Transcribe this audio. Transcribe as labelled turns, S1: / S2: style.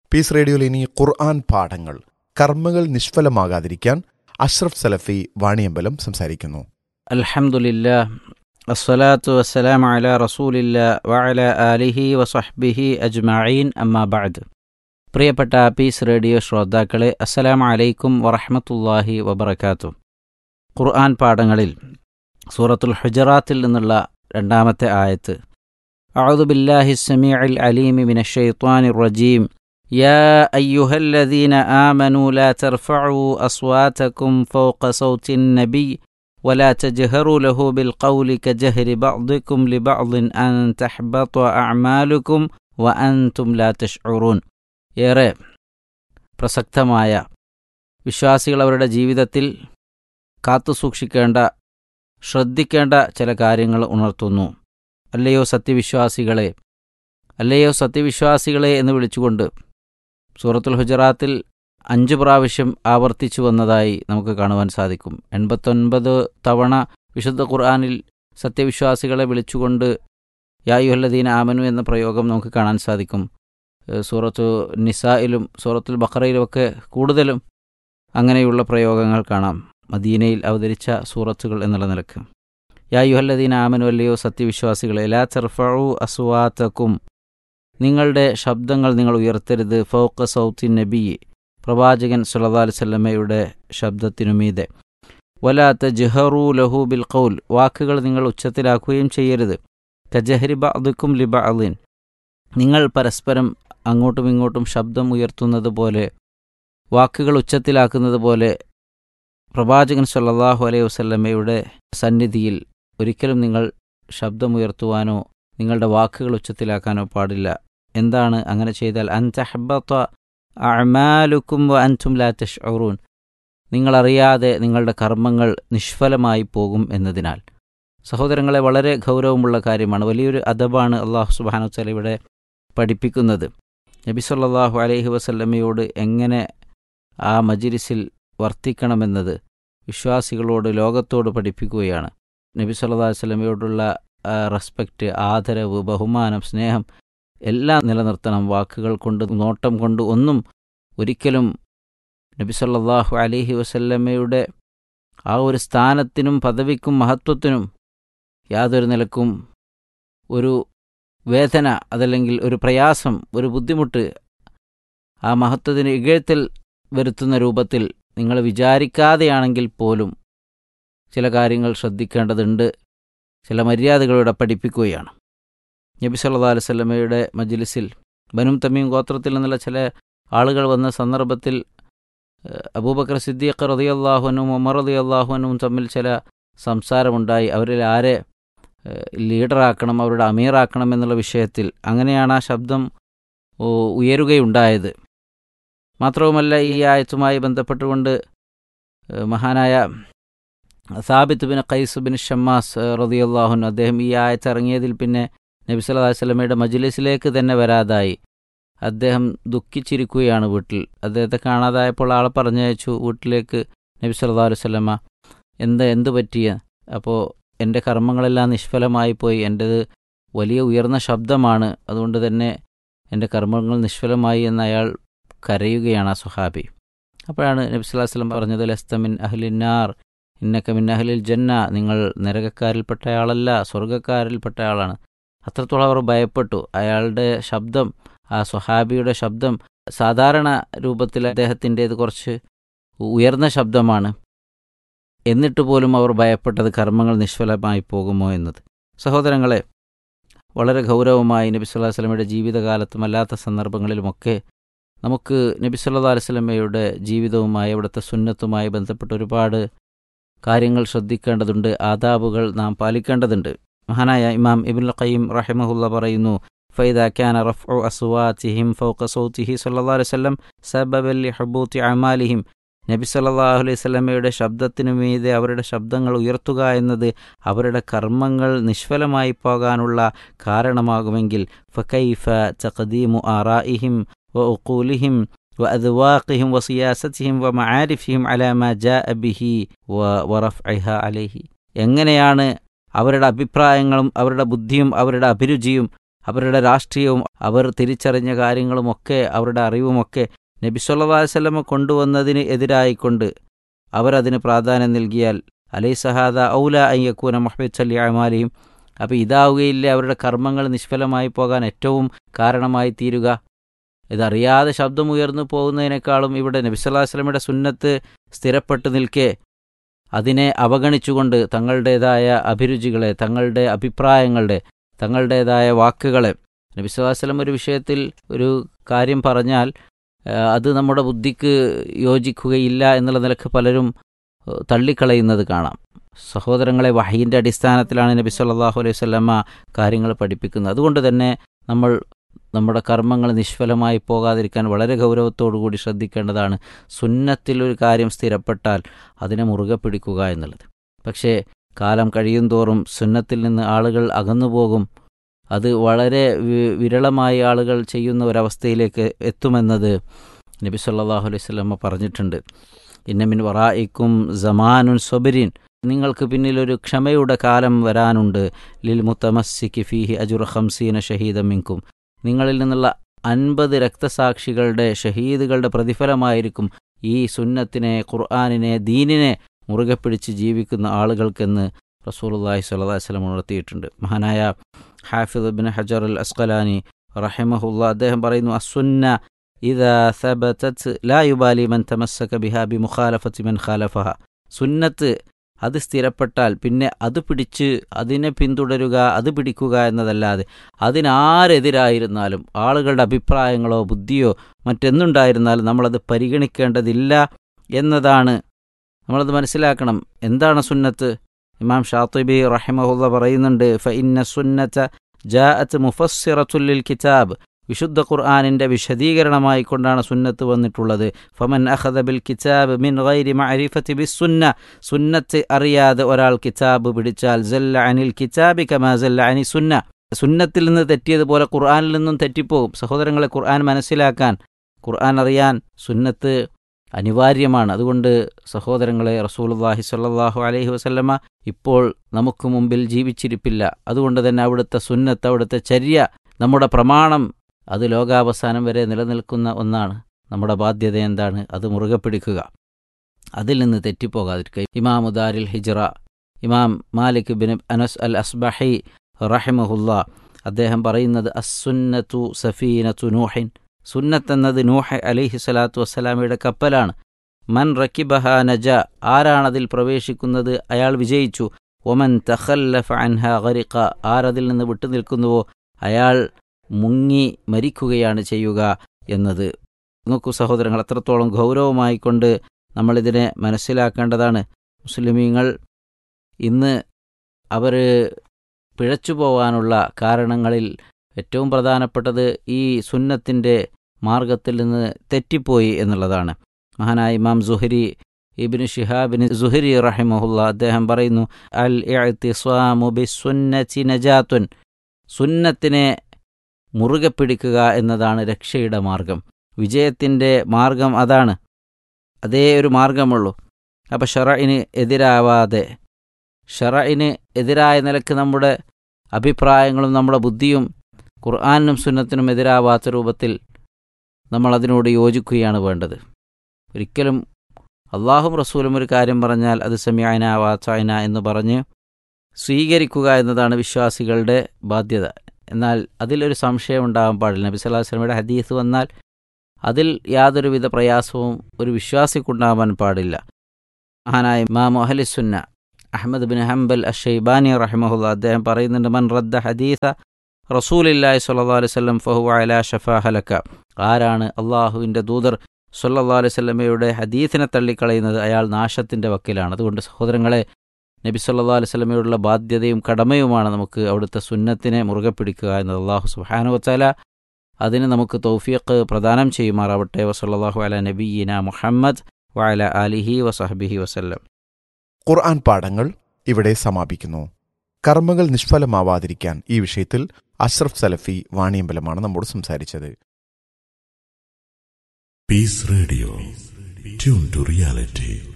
S1: Piece റേഡിയോയിൽ ഇനി ഖുർആൻ പാഠങ്ങൾ കർമ്മകൾ നിഷ്ഫലമാകാതിരിക്കാൻ അഷ്റഫ് സലഫി വാണിയമ്പലം സംസാരിക്കുന്നു
S2: അൽഹംദുലില്ലാ അസ്സലാത്തു വസ്സലാം അല റസൂലില്ല വഅല ആലിഹി വസഹ്ബിഹി അജ്മഈൻ അമ്മാ ബഅദ് പ്രിയപ്പെട്ട പീസ് റേഡിയോ ശ്രോതാക്കളെ അസ്സലാമു അലൈക്കും വറഹ്മത്തുള്ളാഹി വബറകാതുഹു ഖുർആൻ പാഠങ്ങളിൽ സൂറത്തുൽ ഹുജറാത്തിൽ നിന്നുള്ള രണ്ടാമത്തെ ആയത്ത് അഊദു ബില്ലാഹി സമീഉൽ അലീമി മിനശ് ശൈത്വാനിർ റജീം يا أيها الذين آمنوا لا ترفعوا أصواتكم فوق صوت النبي ولا تجهروا له بالقول كجهر بعضكم لبعض أن تحبط أعمالكم وأنتم لا تشعرون ഏറെ പ്രസക്തമായ വിശ്വാസികൾ അവരുടെ ജീവിതത്തിൽ കാത്തുസൂക്ഷിക്കേണ്ട ശ്രദ്ധിക്കേണ്ട ചില കാര്യങ്ങൾ ഉണർത്തുന്നു അല്ലയോ സത്യവിശ്വാസികളെ അല്ലയോ സത്യവിശ്വാസികളെ എന്ന് വിളിച്ചുകൊണ്ട് സൂറത്തുൽ ഹുജറാത്തിൽ അഞ്ച് പ്രാവശ്യം ആവർത്തിച്ചു വന്നതായി നമുക്ക് കാണുവാൻ സാധിക്കും എൺപത്തൊൻപത് തവണ വിശുദ്ധ ഖുർആാനിൽ സത്യവിശ്വാസികളെ വിളിച്ചുകൊണ്ട് യായുഹല്ലദീന ആമനു എന്ന പ്രയോഗം നമുക്ക് കാണാൻ സാധിക്കും സൂറത്തു നിസായിലും സൂറത്തുൽ ബഖറയിലുമൊക്കെ കൂടുതലും അങ്ങനെയുള്ള പ്രയോഗങ്ങൾ കാണാം മദീനയിൽ അവതരിച്ച സൂറത്തുകൾ എന്നുള്ള നിലക്ക് യായുഹല്ലദീന ആമനു അല്ലയോ സത്യവിശ്വാസികളെ ലാ ചെർഫു അസുവാത്തക്കും നിങ്ങളുടെ ശബ്ദങ്ങൾ നിങ്ങൾ ഉയർത്തരുത് ഫൗക്ക സൗത്തിൻ നബിയെ പ്രവാചകൻ സല്ലല്ലാഹു അലൈഹി വസല്ലമയുടെ ശബ്ദത്തിനുമീതെ വലാത്ത ജഹറു ലഹു ബിൽ ഖൗൽ വാക്കുകൾ നിങ്ങൾ ഉച്ചത്തിലാക്കുകയും ചെയ്യരുത് കജഹരി ബഅദുക്കും ലി ബഅദിൻ നിങ്ങൾ പരസ്പരം അങ്ങോട്ടും ഇങ്ങോട്ടും ശബ്ദം ഉയർത്തുന്നത് പോലെ വാക്കുകൾ ഉച്ചത്തിലാക്കുന്നത് പോലെ പ്രവാചകൻ സല്ലല്ലാഹു അലൈഹി വസല്ലമയുടെ സന്നിധിയിൽ ഒരിക്കലും നിങ്ങൾ ശബ്ദമുയർത്തുവാനോ നിങ്ങളുടെ വാക്കുകൾ ഉച്ചത്തിലാക്കാനോ പാടില്ല എന്താണ് അങ്ങനെ ചെയ്താൽ അൻതഹബത്ത അമാലുക്കും വ അൻതും ലാ തഷ്ഊറൂൻ നിങ്ങളറിയാതെ നിങ്ങളുടെ കർമ്മങ്ങൾ നിഷ്ഫലമായി പോകും എന്നതിനാൽ സഹോദരങ്ങളെ വളരെ ഗൗരവമുള്ള കാര്യമാണ് വലിയൊരു അദബാണ് അള്ളാഹു സുബാനു വല ഇവിടെ പഠിപ്പിക്കുന്നത് നബി സല്ലാഹു അലൈഹി വസല്ലമയോട് എങ്ങനെ ആ മജിരിസിൽ വർത്തിക്കണമെന്നത് വിശ്വാസികളോട് ലോകത്തോട് പഠിപ്പിക്കുകയാണ് നബി സല്ലാ വല്ലമയോടുള്ള റെസ്പെക്റ്റ് ആദരവ് ബഹുമാനം സ്നേഹം എല്ലാം നിലനിർത്തണം വാക്കുകൾ കൊണ്ട് നോട്ടം കൊണ്ട് ഒന്നും ഒരിക്കലും നബി സല്ലാഹു അലഹി വസല്ലമ്മയുടെ ആ ഒരു സ്ഥാനത്തിനും പദവിക്കും മഹത്വത്തിനും യാതൊരു നിലക്കും ഒരു വേദന അതല്ലെങ്കിൽ ഒരു പ്രയാസം ഒരു ബുദ്ധിമുട്ട് ആ മഹത്വത്തിന് ഇകഴ്ത്തൽ വരുത്തുന്ന രൂപത്തിൽ നിങ്ങൾ വിചാരിക്കാതെയാണെങ്കിൽ പോലും ചില കാര്യങ്ങൾ ശ്രദ്ധിക്കേണ്ടതുണ്ട് ചില മര്യാദകളിവിടെ പഠിപ്പിക്കുകയാണ് നബി സല്ലാ അലുസല്ലമയുടെ മജ്ലിസിൽ ബനും തമീം ഗോത്രത്തിൽ നിന്നുള്ള ചില ആളുകൾ വന്ന സന്ദർഭത്തിൽ അബൂബക്കർ സിദ്ദീഖ് റതി അള്ളാഹുനും ഉമർ റതി അള്ളാഹുനും തമ്മിൽ ചില സംസാരമുണ്ടായി അവരിൽ ആരെ ലീഡറാക്കണം അവരുടെ അമീറാക്കണം എന്നുള്ള വിഷയത്തിൽ അങ്ങനെയാണ് ആ ശബ്ദം ഉയരുകയുണ്ടായത് മാത്രവുമല്ല ഈ ആയത്തുമായി ബന്ധപ്പെട്ടുകൊണ്ട് മഹാനായ Thabit bin Qais bin Shammas റതിയല്ലാഹുൻ അദ്ദേഹം ഈ ആയത്ത് ഇറങ്ങിയതിൽ പിന്നെ നബി സല്ലല്ലാഹു അലൈഹി വസല്ലമയുടെ മജ്ലിസിലേക്ക് തന്നെ വരാതായി അദ്ദേഹം ദുഃഖിച്ചിരിക്കുകയാണ് വീട്ടിൽ അദ്ദേഹത്തെ കാണാതായപ്പോൾ ആളെ പറഞ്ഞയച്ചു വീട്ടിലേക്ക് നബി സല്ലല്ലാഹു അലൈഹി വസല്ലമ എന്ത് എന്ത് പറ്റിയ അപ്പോൾ എൻ്റെ കർമ്മങ്ങളെല്ലാം നിഷ്ഫലമായി പോയി എൻ്റേത് വലിയ ഉയർന്ന ശബ്ദമാണ് അതുകൊണ്ട് തന്നെ എൻ്റെ കർമ്മങ്ങൾ നിഷ്ഫലമായി എന്ന് അയാൾ കരയുകയാണ് ആ സുഹാബി അപ്പോഴാണ് നബി സല്ലല്ലാഹു അലൈഹി വസല്ലം പറഞ്ഞത് ലസ്തമിൻ അഹ്ലിന്നാർ ഇന്നക്ക മിൻ അഹ്ലിൽ ജന്ന നിങ്ങൾ നരകക്കാരിൽപ്പെട്ടയാളല്ല സ്വർഗക്കാരിൽപ്പെട്ടയാളാണ് അത്രത്തോളം അവർ ഭയപ്പെട്ടു അയാളുടെ ശബ്ദം ആ സ്വഹാബിയുടെ ശബ്ദം സാധാരണ രൂപത്തിൽ അദ്ദേഹത്തിൻ്റേത് കുറച്ച് ഉയർന്ന ശബ്ദമാണ് എന്നിട്ട് പോലും അവർ ഭയപ്പെട്ടത് കർമ്മങ്ങൾ നിഷ്ഫലമായി പോകുമോ എന്നത് സഹോദരങ്ങളെ വളരെ ഗൗരവമായി നബി സല്ലാ വസ്ലമയുടെ ജീവിതകാലത്തും അല്ലാത്ത സന്ദർഭങ്ങളിലുമൊക്കെ നമുക്ക് നബി സല്ലാ അലുവലമയുടെ ജീവിതവുമായി അവിടുത്തെ സുന്നത്തുമായി ബന്ധപ്പെട്ട് ഒരുപാട് കാര്യങ്ങൾ ശ്രദ്ധിക്കേണ്ടതുണ്ട് ആദാബുകൾ നാം പാലിക്കേണ്ടതുണ്ട് മഹാനായ ഇമാം ഇബുൽ ഖയ്യിം റഹിമഹുല്ല പറയുന്നു فإذا كان رفع أصواتهم فوق صوته صلى الله عليه وسلم سببا لحبوط أعمالهم നബി സല്ലല്ലാഹു അലൈഹി സ്വലമയുടെ ശബ്ദത്തിനു മീതെ അവരുടെ ശബ്ദങ്ങൾ ഉയർത്തുക എന്നത് അവരുടെ കർമ്മങ്ങൾ നിഷ്ഫലമായി പോകാനുള്ള കാരണമാകുമെങ്കിൽ ഫക്കൈഫ തഖദീമു ആറായിഹിം വ ഉഖൂലിഹിം وأذواقهم وسياستهم ومعارفهم على ما جاء به ورفعها عليه എങ്ങനെയാണ് അവരുടെ അഭിപ്രായങ്ങളും അവരുടെ ബുദ്ധിയും അവരുടെ അഭിരുചിയും അവരുടെ രാഷ്ട്രീയവും അവർ തിരിച്ചറിഞ്ഞ കാര്യങ്ങളുമൊക്കെ അവരുടെ അറിവുമൊക്കെ നബി സല്ലല്ലാഹു അലൈഹി വസല്ലമ കൊണ്ടുവന്നതിന് എതിരായിക്കൊണ്ട് അവരതിന് പ്രാധാന്യം നൽകിയാൽ അലൈ സഹാദ ഔല അയ്യക്കൂന മഹ്ബദ് സല്ലി അമാലിയും അപ്പോൾ ഇതാവുകയില്ല അവരുടെ കർമ്മങ്ങൾ നിഷ്ഫലമായി പോകാൻ ഏറ്റവും കാരണമായി തീരുക ഇതറിയാതെ ശബ്ദമുയർന്നു പോകുന്നതിനേക്കാളും ഇവിടെ നബി സല്ലല്ലാഹു അലൈഹി വസല്ലമയുടെ സുന്നത്ത് സ്ഥിരപ്പെട്ടു നിൽക്കെ അതിനെ അവഗണിച്ചുകൊണ്ട് തങ്ങളുടേതായ അഭിരുചികളെ തങ്ങളുടെ അഭിപ്രായങ്ങളുടെ തങ്ങളുടേതായ വാക്കുകളെ നബി സല്ലല്ലാഹു അലൈഹി വസല്ലം ഒരു വിഷയത്തിൽ ഒരു കാര്യം പറഞ്ഞാൽ ആ, അത് നമ്മുടെ ബുദ്ധിക്ക് യോജിക്കുകയില്ല എന്നുള്ള നിലക്ക് പലരും ഏ, തള്ളിക്കളയുന്നത് കാണാം സഹോദരങ്ങളെ വഹീൻ്റെ അടിസ്ഥാനത്തിലാണ് നബി സല്ലല്ലാഹു അലൈഹി വസല്ലമ കാര്യങ്ങൾ പഠിപ്പിക്കുന്നത് അതുകൊണ്ട് തന്നെ നമ്മൾ നമ്മുടെ കർമ്മങ്ങൾ നിഷ്ഫലമായി പോകാതിരിക്കാൻ വളരെ ഗൗരവത്തോടു കൂടി ശ്രദ്ധിക്കേണ്ടതാണ് സുന്നത്തിൽ ഒരു കാര്യം സ്ഥിരപ്പെട്ടാൽ അതിനെ മുറുകെ പിടിക്കുക എന്നുള്ളത് പക്ഷേ കാലം കഴിയും തോറും സുന്നത്തിൽ നിന്ന് ആളുകൾ അകന്നുപോകും അത് വളരെ വി- വിരളമായി ആളുകൾ ചെയ്യുന്ന ഒരവസ്ഥയിലേക്ക് എത്തുമെന്നത് നബി സല്ലല്ലാഹു അലൈഹി വസല്ലമ പറഞ്ഞിട്ടുണ്ട് ഇന്നമിൻ വറായിക്കും സമാനുൻ സൊബരിൻ നിങ്ങൾക്ക് പിന്നിൽ ഒരു ക്ഷമയുടെ കാലം വരാനുണ്ട് ലിൽ മുത്തമസ്സിക്ക് ഫീഹി അജുർ ഹംസീന ഷഹീദ മിൻകും നിങ്ങളിൽ നിന്നുള്ള അൻപത് രക്തസാക്ഷികളുടെ ഷഹീദുകളുടെ പ്രതിഫലമായിരിക്കും ഈ സുന്നത്തിനെ ഖുർആാനിനെ ദീനിനെ മുറുകെ പിടിച്ച് ജീവിക്കുന്ന ആളുകൾക്കെന്ന് റസൂലുള്ളാഹി സ്വല്ലല്ലാഹി അലൈഹി വസല്ലം ഉണർത്തിയിട്ടുണ്ട് മഹാനായ ഹാഫിദ് ബിൻ ഹജർ അൽ അസ്കലാനി റഹിമഹുല്ല അദ്ദേഹം പറയുന്നു അസുന്ന ഇദാ സബതത് ലാ യുബാലി മൻ തമസ്സക ബിഹാ ബി മുഖാലഫത്തി മൻ ഖാലഫഹ സുന്നത്ത് അത് സ്ഥിരപ്പെട്ടാൽ പിന്നെ അത് പിടിച്ച് അതിനെ പിന്തുടരുക അത് പിടിക്കുക എന്നതല്ലാതെ അതിനാരെതിരായിരുന്നാലും ആളുകളുടെ അഭിപ്രായങ്ങളോ ബുദ്ധിയോ മറ്റെന്തുണ്ടായിരുന്നാലും നമ്മളത് പരിഗണിക്കേണ്ടതില്ല എന്നതാണ് നമ്മളത് മനസ്സിലാക്കണം എന്താണ് സുന്നത്ത് ഇമാം ഷാത്തിബി റഹിമഹുല്ല പറയുന്നുണ്ട് ഫ ഇന്ന സുന്നത്ത ജാഅത്ത് മുഫസ്സിറത്തുല്ലിൽ കിതാബ് വിശുദ്ധ ഖുർആാനിൻ്റെ വിശദീകരണമായി കൊണ്ടാണ് സുന്നത്ത് വന്നിട്ടുള്ളത് ഫമൻ അഖദ ബിൽ കിതാബ് മിൻ ഗൈരി മഅരിഫത്തി ബിസ് സുന്ന സുന്നത്ത് അറിയാതെ ഒരാൾ കിതാബ് പിടിച്ചാൽ ജല്ല അനിൽ കിതാബി കമാ ജല്ല അനി സുന്ന സുന്നത്തിൽ നിന്ന് തെറ്റിയതുപോലെ ഖുർആാനിൽ നിന്നും തെറ്റിപ്പോവും സഹോദരങ്ങളെ ഖുർആൻ മനസ്സിലാക്കാൻ ഖുർആൻ അറിയാൻ സുന്നത്ത് അനിവാര്യമാണ് അതുകൊണ്ട് സഹോദരങ്ങളെ റസൂലുള്ളാഹി സ്വല്ലല്ലാഹു അലൈഹി വസല്ലമ ഇപ്പോൾ നമുക്ക് മുമ്പിൽ ജീവിച്ചിരിപ്പില്ല അതുകൊണ്ട് തന്നെ അവിടുത്തെ സുന്നത്ത് അവിടുത്തെ ചര്യ നമ്മുടെ പ്രമാണം അത് ലോകാവസാനം വരെ നിലനിൽക്കുന്ന ഒന്നാണ് നമ്മുടെ ബാധ്യത എന്താണ് അത് മുറുകെ പിടിക്കുക അതിൽ നിന്ന് തെറ്റിപ്പോകാതിരിക്കുക ഇമാം ഉദാരിൽ ഹിജ്റ ഇമാം Malik bin Anas al Asbahi റഹിമഹുല്ല അദ്ദേഹം പറയുന്നത് അസുന്നത്തു സഫീനത്തു നൂഹിൻ സുന്നത്ത് എന്നത് നൂഹ് അലിഹി സ്വലാത്തു വസ്സലാമയുടെ കപ്പലാണ് മൻ റക്കിബഹ നജ ആരാണതിൽ പ്രവേശിക്കുന്നത് അയാൾ വിജയിച്ചു ഒമൻ തഖല്ലഫ അൻഹ ഗരിഖ ആരതിൽ നിന്ന് വിട്ടുനിൽക്കുന്നുവോ അയാൾ മുങ്ങി മരിക്കുകയാണ് ചെയ്യുക എന്നത് നോക്കൂ സഹോദരങ്ങൾ അത്രത്തോളം ഗൗരവമായിക്കൊണ്ട് നമ്മളിതിനെ മനസ്സിലാക്കേണ്ടതാണ് മുസ്ലിമീങ്ങൾ ഇന്ന് അവർ പിഴച്ചു പോവാനുള്ള കാരണങ്ങളിൽ ഏറ്റവും പ്രധാനപ്പെട്ടത് ഈ സുന്നത്തിൻ്റെ മാർഗത്തിൽ നിന്ന് തെറ്റിപ്പോയി എന്നുള്ളതാണ് മഹാനായ ഇമാം സുഹരി ഇബിന് ഷിഹാബിന് സുഹരി റഹിമഹുല്ല അദ്ദേഹം പറയുന്നു അൽ ഇഅ്തിസ്വാമു ബിസ്സുന്നതി നജാത്തുൻ സുന്നത്തിനെ മുറുകെ പിടിക്കുക എന്നതാണ് രക്ഷയുടെ മാർഗം വിജയത്തിൻ്റെ മാർഗം അതാണ് അതേ ഒരു മാർഗമുള്ളൂ അപ്പം ഷറയിന് എതിരാവാതെ ഷറയിന് എതിരായ നിലക്ക് നമ്മുടെ അഭിപ്രായങ്ങളും നമ്മുടെ ബുദ്ധിയും ഖുർആാനും സുന്നത്തിനും എതിരാവാത്ത രൂപത്തിൽ നമ്മൾ അതിനോട് യോജിക്കുകയാണ് വേണ്ടത് ഒരിക്കലും അള്ളാഹും റസൂലും ഒരു കാര്യം പറഞ്ഞാൽ അത് സമയായന വാച്ചായന എന്ന് പറഞ്ഞ് സ്വീകരിക്കുക എന്നതാണ് വിശ്വാസികളുടെ ബാധ്യത എന്നാൽ അതിലൊരു സംശയം ഉണ്ടാകാൻ പാടില്ല നബി സല്ലല്ലാഹു അലൈഹി വസല്ലമയുടെ ഹദീസ് വന്നാൽ അതിൽ യാതൊരുവിധ പ്രയാസവും ഒരു വിശ്വാസിക്കുണ്ടാവാൻ പാടില്ല മഹാനായ ഇമാം അഹലിസുന്ന അഹമ്മദ് ബിൻ ഹംബൽ അഷൈബാനി റഹിമഹുല്ല അദ്ദേഹം പറയുന്നുണ്ട് മൻ റദ്ദ ഹദീസ റസൂലില്ലാഹി സ്വല്ലല്ലാഹു അലൈഹി വസല്ലം ഫഹു അലാ ഷഫാ ഹലക്ക ആരാണ് അള്ളാഹുവിൻ്റെ ദൂതർ സല്ലല്ലാഹു അലൈഹി വസല്ലമയുടെ ഹദീസിനെ തള്ളിക്കളയുന്നത് അയാൾ നാശത്തിൻ്റെ വക്കിലാണ് അതുകൊണ്ട് സഹോദരങ്ങളെ നബി സല്ലല്ലാഹു അലൈഹി വസല്ലമയോടുള്ള ബാധ്യതയും കടമയുമാണ് നമുക്ക് അവിടുത്തെ സുന്നത്തിനെ മുറുകെ പിടിക്കുക എന്നത് അള്ളാഹു സുബ്ഹാനഹു വതആല അതിന് നമുക്ക് തൗഫീഖ് പ്രദാനം ചെയ്യുമാറാവട്ടെ വസല്ലല്ലാഹു അല നബിയിന മുഹമ്മദ് വഅല ആലിഹി വസഹബിഹി വസല്ലം
S1: ഖുർആൻ പാഠങ്ങൾ ഇവിടെ സമാപിക്കുന്നു കർമ്മങ്ങൾ നിഷ്ഫലമാവാതിരിക്കാൻ ഈ വിഷയത്തിൽ അഷ്റഫ് സലഫി വാണിയമ്പലമാണ് നമ്മോട് സംസാരിച്ചത്
S3: Peace Radio. Tune to reality.